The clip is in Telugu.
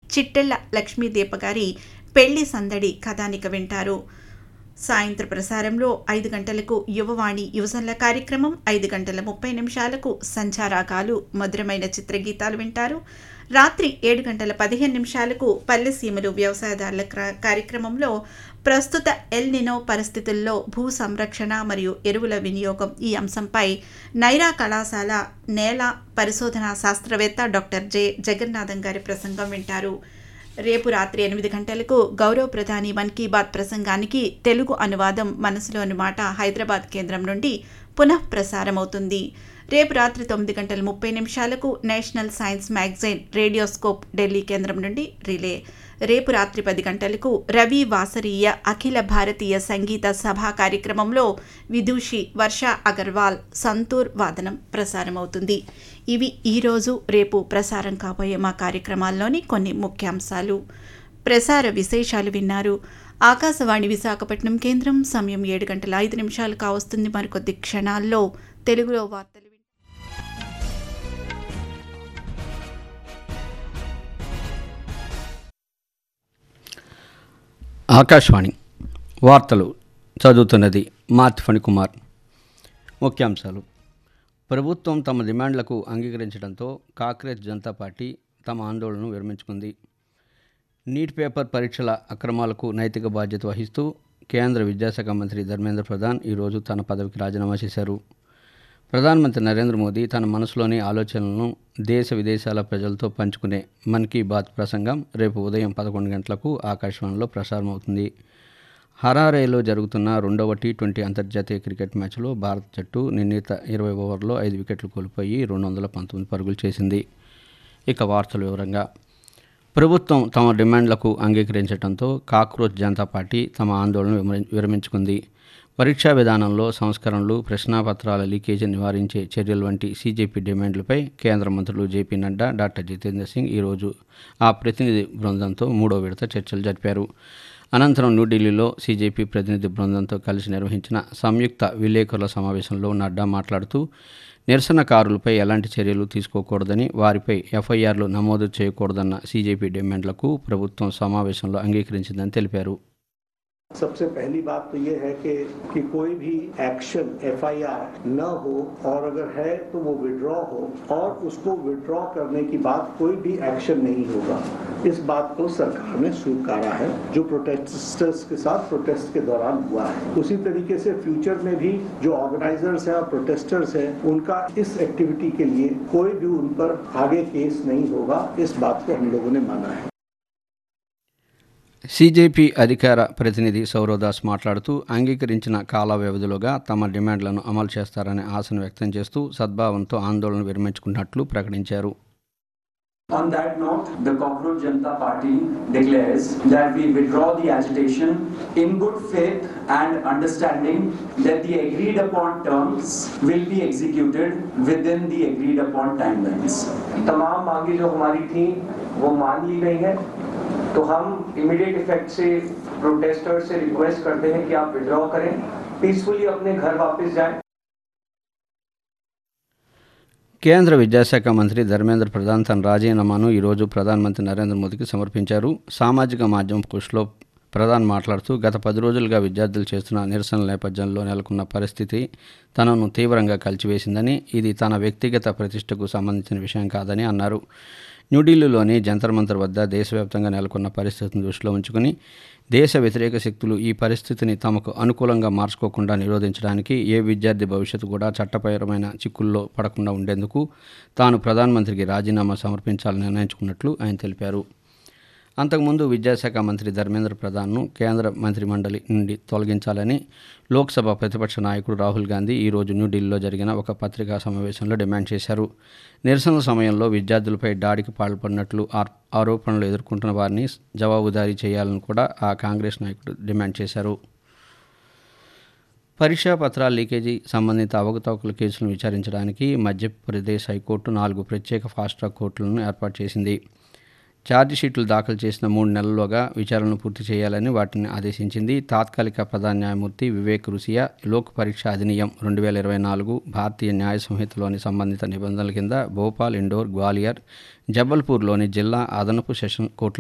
చిట్టెళ్ల లక్ష్మీదీప గారి పెళ్లి సందడి కథానిక వింటారు సాయంత్ర ప్రసారంలో ఐదు గంటలకు యువవాణి యువజనుల కార్యక్రమం ఐదు గంటల ముప్పై నిమిషాలకు సంచారాగాలు మధురమైన చిత్రగీతాలు వింటారు రాత్రి ఏడు గంటల పదిహేను నిమిషాలకు పల్లెసీమలు వ్యవసాయదారుల క్ర- కార్యక్రమంలో ప్రస్తుత ఎల్ నినో పరిస్థితుల్లో భూ సంరక్షణ మరియు ఎరువుల వినియోగం ఈ అంశంపై నైరా కళాశాల నేల పరిశోధనా శాస్త్రవేత్త డాక్టర్ జె జగన్నాథం గారి ప్రసంగం వింటారు రేపు రాత్రి ఎనిమిది గంటలకు గౌరవ ప్రధాని మన్ కీ బాత్ ప్రసంగానికి తెలుగు అనువాదం మనసులోని మాట హైదరాబాద్ కేంద్రం నుండి పునః ప్రసారమవుతుంది రేపు రాత్రి తొమ్మిది గంటల ముప్పై నిమిషాలకు national science magazine radioscope Delhi కేంద్రం నుండి రిలే రేపు రాత్రి పది గంటలకు రవి వాసరీయ అఖిల భారతీయ సంగీత సభా కార్యక్రమంలో విదూషి వర్ష అగర్వాల్ సంతూర్ వాదనం ప్రసారమవుతుంది ఇవి ఈరోజు రేపు ప్రసారం కాబోయే మా కార్యక్రమాల్లోని కొన్ని ముఖ్యాంశాలు ప్రసార విశేషాలు విన్నారు ఆకాశవాణి విశాఖపట్నం కేంద్రం సమయం ఏడు గంటల ఐదు నిమిషాలు కావస్తుంది మరికొద్ది క్షణాల్లో తెలుగులో వార్తలు వింటారు. ఆకాశవాణి వార్తలు చదువుతున్నది మార్తి ఫణికుమార్ ముఖ్యాంశాలు ప్రభుత్వం తమ డిమాండ్లకు అంగీకరించడంతో కాంగ్రెస్ జనతా పార్టీ తమ ఆందోళనను విరమించుకుంది నీట్ పేపర్ పరీక్షల అక్రమాలకు నైతిక బాధ్యత వహిస్తూ కేంద్ర విద్యాశాఖ మంత్రి ధర్మేంద్ర ప్రధాన్ ఈరోజు తన పదవికి రాజీనామా చేశారు ప్రధానమంత్రి నరేంద్ర మోదీ తన మనసులోని ఆలోచనలను దేశ విదేశాల ప్రజలతో పంచుకునే మన్ కీ బాత్ ప్రసంగం రేపు ఉదయం పదకొండు గంటలకు ఆకాశవాణిలో ప్రసారమవుతుంది హరారేలో జరుగుతున్న రెండవ టీ ట్వంటీ అంతర్జాతీయ క్రికెట్ మ్యాచ్లో భారత జట్టు నిర్ణీత ఇరవై ఓవర్లో ఐదు వికెట్లు కోల్పోయి రెండు వందల పంతొమ్మిది పరుగులు చేసింది ఇక వార్తల వివరంగా ప్రభుత్వం తమ డిమాండ్లకు అంగీకరించడంతో కాక్రోచ్ జనతా పార్టీ తమ ఆందోళన విమరి- విరమించుకుంది పరీక్షా విధానంలో సంస్కరణలు ప్రశ్నాపత్రాల లీకేజీ నివారించే చర్యలు వంటి సీజేపీ డిమాండ్లపై కేంద్ర మంత్రులు జేపీ నడ్డా డాక్టర్ జితేంద్ర సింగ్ ఈరోజు ఆ ప్రతినిధి బృందంతో మూడో విడత చర్చలు జరిపారు అనంతరం న్యూఢిల్లీలో సీజేపీ ప్రతినిధి బృందంతో కలిసి నిర్వహించిన సంయుక్త విలేకరుల సమావేశంలో నడ్డా మాట్లాడుతూ నిరసనకారులపై ఎలాంటి చర్యలు తీసుకోకూడదని వారిపై ఎఫ్ఐఆర్లు నమోదు చేయకూడదన్న సీజేపీ డిమాండ్లకు ప్రభుత్వం సమావేశంలో అంగీకరించిందని తెలిపారు सबसे पहली बात तो ये है कि कि कोई भी एक्शन एफआईआर न हो और अगर है तो वो विड्रॉ हो और उसको विड्रॉ करने की बात कोई भी एक्शन नहीं होगा इस बात को सरकार ने स्वीकारा है जो प्रोटेस्टर्स के साथ प्रोटेस्ट के दौरान हुआ है उसी तरीके से फ्यूचर में भी जो ऑर्गेनाइजर्स हैं और प्रोटेस्टर्स हैं उनका इस एक्टिविटी के लिए कोई भी उन पर आगे केस नहीं होगा इस बात को हम लोगों ने माना है సీజేపీ అధికార ప్రతినిధి సౌరవదాస్ మాట్లాడుతూ అంగీకరించిన కాల వ్యవధిలోగా తమ డిమాండ్లను అమలు చేస్తారనే ఆశను వ్యక్తం చేస్తూ సద్భావంతో ఆందోళన విరమించుకున్నట్లు ప్రకటించారు On that note, the Cockroach Janata Party declares that we withdraw the agitation in good faith and understanding that the agreed upon terms will be executed within the agreed upon timelines. तमाम मांगे जो हमारी थी वो मान ली गई हैं तो हम इमीडिएट इफेक्ट से प्रोटेस्टर से रिक्वेस्ट करते हैं कि आप विड्रॉ करें पीसफुली अपने घर वापस जाएं కేంద్ర విద్యాశాఖ మంత్రి ధర్మేంద్ర ప్రధాన్ తన రాజీనామాను ఈరోజు ప్రధానమంత్రి నరేంద్ర మోదీకి సమర్పించారు సామాజిక మాధ్యమం పోస్టులో ప్రధాన్ మాట్లాడుతూ గత పది రోజులుగా విద్యార్థులు చేస్తున్న నిరసనల నేపథ్యంలో నెలకొన్న పరిస్థితి తనను తీవ్రంగా కలిచివేసిందని ఇది తన వ్యక్తిగత ప్రతిష్టకు సంబంధించిన విషయం కాదని అన్నారు న్యూఢిల్లీలోని జంతర్ మంతర్ వద్ద దేశవ్యాప్తంగా నెలకొన్న పరిస్థితిని దృష్టిలో ఉంచుకుని దేశ వ్యతిరేక శక్తులు ఈ పరిస్థితిని తమకు అనుకూలంగా మార్చుకోకుండా నిరోధించడానికి ఏ విద్యార్థి భవిష్యత్తు కూడా చట్టపరమైన చిక్కుల్లో పడకుండా ఉండేందుకు తాను ప్రధానమంత్రికి రాజీనామా సమర్పించాలని నిర్ణయించుకున్నట్లు ఆయన తెలిపారు అంతకుముందు విద్యాశాఖ మంత్రి ధర్మేంద్ర ప్రధాన్ను కేంద్ర మంత్రిమండలి నుండి తొలగించాలని లోక్సభ ప్రతిపక్ష నాయకుడు రాహుల్ గాంధీ ఈరోజు న్యూఢిల్లీలో జరిగిన ఒక పత్రికా సమావేశంలో డిమాండ్ చేశారు నిరసనల సమయంలో విద్యార్థులపై దాడికి పాల్పడినట్లు ఆర్- ఆరోపణలు ఎదుర్కొంటున్న వారిని జవాబుదారీ చేయాలని కూడా ఆ కాంగ్రెస్ నాయకుడు డిమాండ్ చేశారు పరీక్షా పత్రాల లీకేజీ సంబంధిత అవకతవకల కేసులను విచారించడానికి మధ్యప్రదేశ్ హైకోర్టు నాలుగు ప్రత్యేక ఫాస్ట్ ట్రాక్ కోర్టులను ఏర్పాటు చేసింది ఛార్జ్ షీట్లు దాఖలు చేసిన మూడు నెలల్లోగా విచారణను పూర్తి చేయాలని వాటిని ఆదేశించింది తాత్కాలిక ప్రధాన న్యాయమూర్తి వివేక్ రుసియా లోక్ పరీక్ష అధినియం రెండు వేల ఇరవై నాలుగు భారతీయ న్యాయ సంహితలోని సంబంధిత నిబంధనల కింద భోపాల్ ఇండోర్ గ్వాలియర్ జబల్పూర్లోని జిల్లా అదనపు సెషన్ కోర్టుల